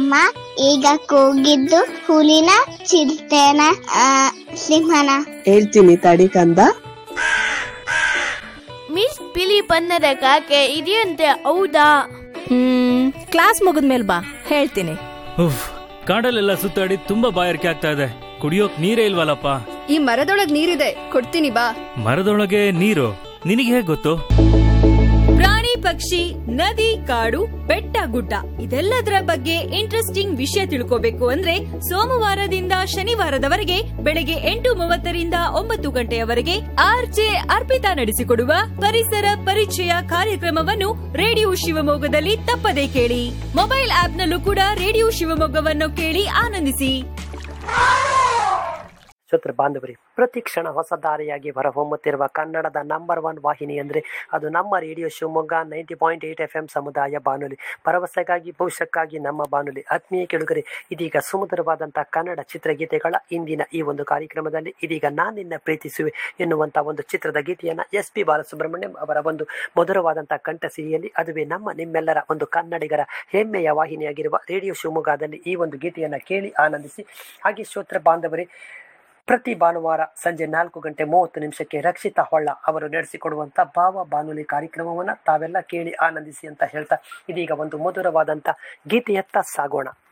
ಅಮ್ಮ ಈಗ ಕೂಗಿದ್ದು ಹುಲಿನ ಚಿರತೆನ ಆ, ಸಿಂಹನ ಹೇಳ್ತೀನಿ ತಡಿ ಕಂದ ಮಿಸ್ ಬಿಳಿ ಬಣ್ಣದ ಕಾಗೆ ಇದೆಯಂತೆ ಹೌದಾ ಹ್ಮ್ ಕ್ಲಾಸ್ ಮುಗಿದ್ಮೇಲೆ ಬಾ ಹೇಳ್ತೀನಿ ಉಫ್ ಕಾಡಲ್ಲೆಲ್ಲ ಸುತ್ತಾಡಿ ತುಂಬಾ ಬಾಯಾರಿಕೆ ಆಗ್ತಾ ಇದೆ ಕುಡಿಯೋಕ್ ನೀರೇ ಇಲ್ವಲ್ಲಪ್ಪ ಈ ಮರದೊಳಗ್ ನೀರಿದೆ ಕೊಡ್ತೀನಿ ಬಾ ಮರದೊಳಗೆ ನೀರು ನಿನಗೆ ಹೇಗ್ ಗೊತ್ತು ಪ್ರಾಣಿ ಪಕ್ಷಿ ನದಿ ಕಾಡು ಬೆಟ್ಟ ಗುಡ್ಡ ಇದೆಲ್ಲದರ ಬಗ್ಗೆ ಇಂಟ್ರೆಸ್ಟಿಂಗ್ ವಿಷಯ ತಿಳ್ಕೋಬೇಕು ಅಂದ್ರೆ ಸೋಮವಾರದಿಂದ ಶನಿವಾರದವರೆಗೆ ಬೆಳಗ್ಗೆ ಎಂಟು ಮೂವತ್ತರಿಂದ ಒಂಬತ್ತು ಗಂಟೆಯವರೆಗೆ ಆರ್ಜೆ ಅರ್ಪಿತಾ ನಡೆಸಿಕೊಡುವ ಪರಿಸರ ಪರಿಚಯ ಕಾರ್ಯಕ್ರಮವನ್ನು ರೇಡಿಯೋ ಶಿವಮೊಗ್ಗದಲ್ಲಿ ತಪ್ಪದೇ ಕೇಳಿ ಮೊಬೈಲ್ ಆಪ್ನಲ್ಲೂ ಕೂಡ ರೇಡಿಯೋ ಶಿವಮೊಗ್ಗವನ್ನು ಕೇಳಿ ಆನಂದಿಸಿ ಶ್ರೋತೃ ಬಾಂಧವರಿ ಪ್ರತಿ ಕ್ಷಣ ಹೊಸ ದಾರಿಯಾಗಿ ಹೊರಹೊಮ್ಮುತ್ತಿರುವ ಕನ್ನಡದ ನಂಬರ್ ಒನ್ ವಾಹಿನಿ ಅಂದರೆ ಅದು ನಮ್ಮ radio Shivamogga ninety point eight F M ಸಮುದಾಯ ಬಾನುಲಿ ಭರವಸೆಗಾಗಿ ಭವಿಷ್ಯಕ್ಕಾಗಿ ನಮ್ಮ ಬಾನುಲಿ ಆತ್ಮೀಯ ಕೆಳುಗರೆ ಇದೀಗ ಸುಮಧುರವಾದಂಥ ಕನ್ನಡ ಚಿತ್ರಗೀತೆಗಳ ಇಂದಿನ ಈ ಒಂದು ಕಾರ್ಯಕ್ರಮದಲ್ಲಿ ಇದೀಗ ನಾನಿನ್ನ ಪ್ರೀತಿಸುವೆ ಎನ್ನುವಂಥ ಒಂದು ಚಿತ್ರದ ಗೀತೆಯನ್ನು ಎಸ್ ಪಿ ಬಾಲಸುಬ್ರಹ್ಮಣ್ಯಂ ಅವರ ಒಂದು ಮಧುರವಾದಂಥ ಕಂಠಸಿರಿಯಲ್ಲಿ ಅದುವೇ ನಮ್ಮ ನಿಮ್ಮೆಲ್ಲರ ಒಂದು ಕನ್ನಡಿಗರ ಹೆಮ್ಮೆಯ ವಾಹಿನಿಯಾಗಿರುವ ರೇಡಿಯೋ ಶಿವಮೊಗ್ಗದಲ್ಲಿ ಈ ಒಂದು ಗೀತೆಯನ್ನು ಕೇಳಿ ಆನಂದಿಸಿ ಹಾಗೆ ಶ್ರೋತೃ ಬಾಂಧವರೇ ಪ್ರತಿ ಭಾನುವಾರ ಸಂಜೆ ನಾಲ್ಕು ಗಂಟೆ ಮೂವತ್ತು ನಿಮಿಷಕ್ಕೆ ರಕ್ಷಿತಾ ಹೊಳ್ಳ ಅವರು ನಡೆಸಿಕೊಡುವಂಥ ಭಾವ ಬಾನುಲಿ ಕಾರ್ಯಕ್ರಮವನ್ನು ತಾವೆಲ್ಲ ಕೇಳಿ ಆನಂದಿಸಿ ಅಂತ ಹೇಳ್ತಾ ಇದೀಗ ಒಂದು ಮಧುರವಾದಂಥ ಗೀತೆಯತ್ತ ಸಾಗೋಣ